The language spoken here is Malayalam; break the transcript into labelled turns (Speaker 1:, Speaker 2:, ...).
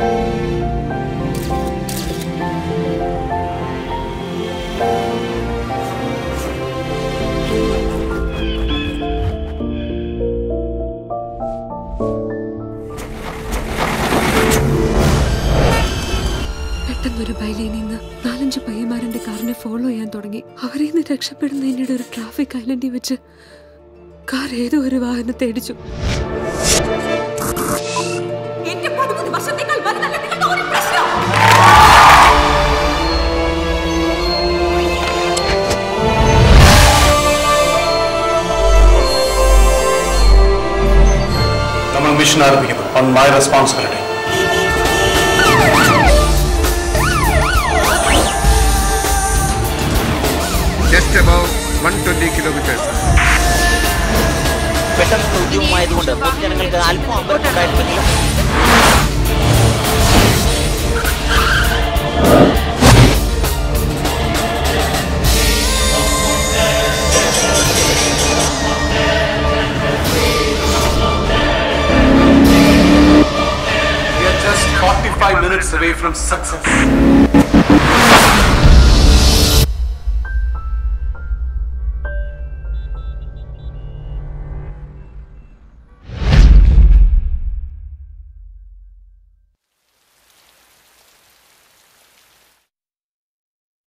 Speaker 1: പെട്ടെന്നൊരു ബൈലയിൽ നിന്ന് നാലഞ്ച് പയ്യന്മാരെന്റെ കാറിനെ ഫോളോ ചെയ്യാൻ തുടങ്ങി അവരെ നിന്ന് രക്ഷപ്പെടുന്നതിനിടെ ഒരു ട്രാഫിക് ഐലൻഡിൽ വെച്ച് കാർ ഏതോ ഒരു വാഹനത്തെ ഇടിച്ചു
Speaker 2: എന്റെ പതിമൂന്ന് വർഷത്തേക്കാൾ വലുതല്ല നിങ്ങളുടെ ഒരു പ്രശ്നം
Speaker 3: നമ്മൾ മിഷൻ ആരംഭിക്കുന്നു on my responsibility
Speaker 4: just above 120 kilometers.
Speaker 5: പെട്ടെന്ന് ഉദ്യമമായതുകൊണ്ട് പൊതുജനങ്ങൾക്ക് അല്പം അമ്പരം ഉണ്ടായിരുന്നെങ്കിലും
Speaker 3: We are just 45 minutes away from success.